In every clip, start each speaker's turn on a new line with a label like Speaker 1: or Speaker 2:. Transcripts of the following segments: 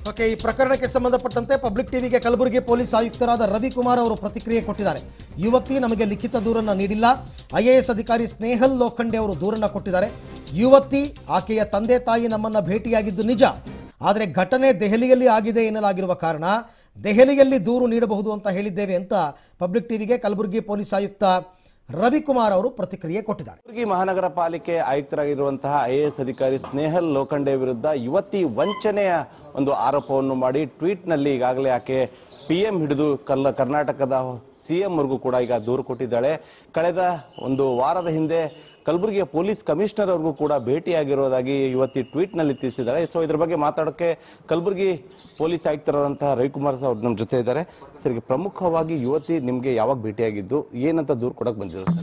Speaker 1: okay ಈ ಪ್ರಕರಣಕ್ಕೆ ಸಂಬಂಧಪಟ್ಟಂತೆ ಪಬ್ಲಿಕ್ ಟಿವಿಗೆ ಕಲಬುರಗಿ ಪೊಲೀಸ್ ಆಯುಕ್ತರಾದ ರವಿಕುಮಾರ್ ಅವರು ಪ್ರತಿಕ್ರಿಯೆ ಕೊಟ್ಟಿದ್ದಾರೆ ಯುವತಿ ನಮಗೆ ಲಿಖಿತ ದೂರನ್ನ ನೀಡಿಲ್ಲ ಐಎಎಸ್ ಅಧಿಕಾರಿ ಸ್ನೇಹಲ್ ಲೋಖಂಡೆ ಅವರು ದೂರನ್ನ ಕೊಟ್ಟಿದ್ದಾರೆ ಯುವತಿ ಆಕೆಯ ತಂದೆ ತಾಯಿ ನಮ್ಮನ್ನ ಭೇಟಿಯಾಗಿದ್ದು ನಿಜ ಆದರೆ ಘಟನೆ ದೆಹಲಿಯಲ್ಲಿ ಆಗಿದೆ ಎನ್ನಲಾಗಿರುವ ಕಾರಣ ದೆಹಲಿಯಲ್ಲಿ ದೂರು ನೀಡಬಹುದು ಅಂತ ಹೇಳಿದ್ದೇವೆ ಅಂತ ಪಬ್ಲಿಕ್ ಟಿವಿಗೆ ಕಲಬುರಗಿ ಪೊಲೀಸ್ ಆಯುಕ್ತ ರವಿಕುಮಾರ್ ಅವರು ಪ್ರತಿಕ್ರಿಯೆ ಕೊಟ್ಟಿದ್ದಾರೆ
Speaker 2: ಕಲಬುರಗಿ ಮಹಾನಗರ ಪಾಲಿಕೆ ಆಯುಕ್ತರಾಗಿರುವಂತಹ ಐ ಎ ಎಸ್ ಅಧಿಕಾರಿ ಸ್ನೇಹಲ್ ಲೋಖಂಡೆ ವಿರುದ್ಧ ಯುವತಿ ವಂಚನೆಯ ಒಂದು ಆರೋಪವನ್ನು ಮಾಡಿ ಟ್ವೀಟ್ನಲ್ಲಿ ಈಗಾಗಲೇ ಆಕೆ ಪಿ ಎಂ ಹಿಡಿದು ಕಲ್ಲ ಕರ್ನಾಟಕದ ಸಿ ಎಂ ವರ್ಗೂ ಕೂಡ ಈಗ ದೂರು ಕೊಟ್ಟಿದ್ದಾಳೆ ಕಳೆದ ಒಂದು ವಾರದ ಹಿಂದೆ ಕಲಬುರಗಿಯ ಪೊಲೀಸ್ ಕಮಿಷನರ್ ಅವ್ರಿಗೂ ಕೂಡ ಭೇಟಿಯಾಗಿರೋದಾಗಿ ಯುವತಿ ಟ್ವೀಟ್ನಲ್ಲಿ ತಿಳಿಸಿದ್ದಾಳೆ ಸೊ ಇದ್ರ ಬಗ್ಗೆ ಮಾತಾಡೋಕ್ಕೆ ಕಲಬುರಗಿ ಪೊಲೀಸ್ ಆಯುಕ್ತರಾದಂತಹ ರವಿಕುಮಾರ್ ಅವ್ರು ನಮ್ಮ ಜೊತೆ ಇದ್ದಾರೆ ಸರ್ ಈಗ ಪ್ರಮುಖವಾಗಿ ಯುವತಿ ನಿಮಗೆ ಯಾವಾಗ ಭೇಟಿಯಾಗಿದ್ದು ಏನಂತ ದೂರು ಕೊಡಕ್ಕೆ ಬಂದಿದ್ರು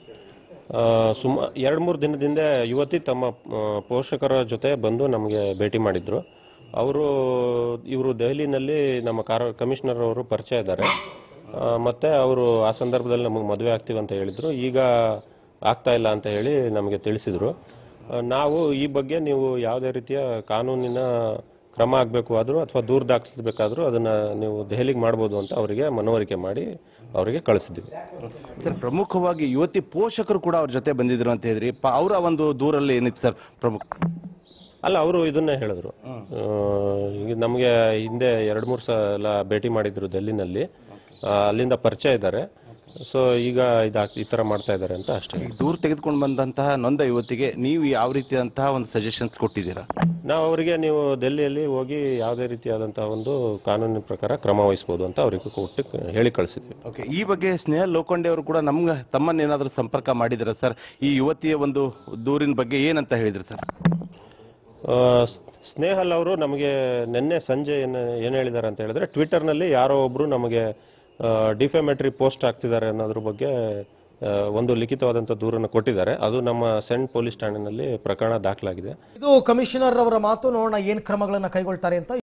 Speaker 2: ಸರ್
Speaker 3: ಸುಮ ಎರಡು ಮೂರು ದಿನದಿಂದ ಯುವತಿ ತಮ್ಮ ಆ, ಪೋಷಕರ ಜೊತೆ ಬಂದು ನಮಗೆ ಭೇಟಿ ಮಾಡಿದ್ರು ಅವರು ಇವರು ದೆಹಲಿನಲ್ಲಿ ನಮ್ಮ ಕಾರ ಕಮಿಷನರ್ ಅವರು ಪರಿಚಯ ಇದ್ದಾರೆ ಆ, ಮತ್ತೆ ಅವರು ಆ ಸಂದರ್ಭದಲ್ಲಿ ನಮಗೆ ಮದುವೆ ಆಗ್ತೀವಿ ಅಂತ ಹೇಳಿದ್ರು ಈಗ ಆಗ್ತಾ ಇಲ್ಲ ಅಂತ ಹೇಳಿ ನಮಗೆ ತಿಳಿಸಿದ್ರು ಆ, ನಾವು ಈ ಬಗ್ಗೆ ನೀವು ಯಾವುದೇ ರೀತಿಯ ಕಾನೂನಿನ ಕ್ರಮ ಆಗಬೇಕು ಆದರೂ ಅಥವಾ ದೂರ ದಾಖಲಿಸಬೇಕಾದ್ರೂ ಅದನ್ನ ನೀವು ದೆಹಲಿಗೆ ಮಾಡ್ಬೋದು ಅಂತ ಅವರಿಗೆ ಮನವರಿಕೆ ಮಾಡಿ ಅವರಿಗೆ ಕಳಿಸಿದ್ವಿ
Speaker 2: ಸರ್ ಪ್ರಮುಖವಾಗಿ ಯುವತಿ ಪೋಷಕರು ಕೂಡ ಅವ್ರ ಜೊತೆ ಬಂದಿದ್ರು ಅಂತ ಹೇಳಿದ್ರಿ ಪ- ಅವರ ಒಂದು ದೂರಲ್ಲಿ ಏನಿತ್ತು ಸರ್ ಪ್ರಮುಖ
Speaker 3: ಅಲ್ಲ ಅವರು ಇದನ್ನೇ ಹೇಳಿದ್ರು ಆ, ಈಗ ನಮಗೆ ಹಿಂದೆ ಎರಡು ಮೂರು ಸಲ ಭೇಟಿ ಮಾಡಿದ್ರು ಡೆಲ್ಲಿನಲ್ಲಿ ಆ, ಅಲ್ಲಿಂದ ಪರಿಚಯ ಇದ್ದಾರೆ ಸೊ ಈಗ ಇದು ಈ ಥರ ಮಾಡ್ತಾ ಇದ್ದಾರೆ ಅಂತ ಅಷ್ಟೇ
Speaker 2: ದೂರ ತೆಗೆದುಕೊಂಡು ಬಂದಂತಹ ನೊಂದ ಯುವತಿಗೆ ನೀವು ಯಾವ ರೀತಿಯಾದಂತಹ ಒಂದು ಸಜೆಷನ್ಸ್ ಕೊಟ್ಟಿದ್ದೀರಾ
Speaker 3: ನಾವು ಅವರಿಗೆ ನೀವು ಡೆಲ್ಲಿಯಲ್ಲಿ ಹೋಗಿ ಯಾವುದೇ ರೀತಿಯಾದಂತಹ ಒಂದು ಕಾನೂನಿನ ಪ್ರಕಾರ ಕ್ರಮ ವಹಿಸ್ಬೋದು ಅಂತ ಅವರಿಗೆ ಕೊಟ್ಟು ಹೇಳಿ ಕಳಿಸಿದ್ವಿ
Speaker 2: ಓಕೆ ಈ ಬಗ್ಗೆ ಸ್ನೇಹ ಲೋಖಂಡೆ ಅವರು ಕೂಡ ನಮ್ಗೆ ತಮ್ಮನ್ನೇನಾದರೂ ಸಂಪರ್ಕ ಮಾಡಿದ್ರ ಸರ್ ಈ ಯುವತಿಯ ಒಂದು ದೂರಿನ ಬಗ್ಗೆ ಏನಂತ ಹೇಳಿದ್ರು ಸರ್
Speaker 3: ಆ, ಸ್- ಸ್ನೇಹಲ್ ಅವರು ನಮಗೆ ನಿನ್ನೆ ಸಂಜೆ ಏನು ಏನು ಹೇಳಿದ್ದಾರೆ ಅಂತ ಹೇಳಿದ್ರೆ ಟ್ವಿಟರ್ನಲ್ಲಿ ಯಾರೋ ಒಬ್ಬರು ನಮಗೆ ಡಿಫೆಮೆಟ್ರಿ ಪೋಸ್ಟ್ ಆಗ್ತಿದ್ದಾರೆ ಅನ್ನೋದ್ರ ಬಗ್ಗೆ ಆ, ಒಂದು ಲಿಖಿತವಾದಂಥ ದೂರನ್ನು ಕೊಟ್ಟಿದ್ದಾರೆ ಅದು ನಮ್ಮ ಸೆಂಟ್ ಪೊಲೀಸ್ ಠಾಣೆಯಲ್ಲಿ ಪ್ರಕರಣ ದಾಖಲಾಗಿದೆ
Speaker 1: ಇದು ಕಮಿಷನರ್ ಅವರ ಮಾತು ನೋಡೋಣ ಏನ್ ಕ್ರಮಗಳನ್ನ ಕೈಗೊಳ್ತಾರೆ ಅಂತ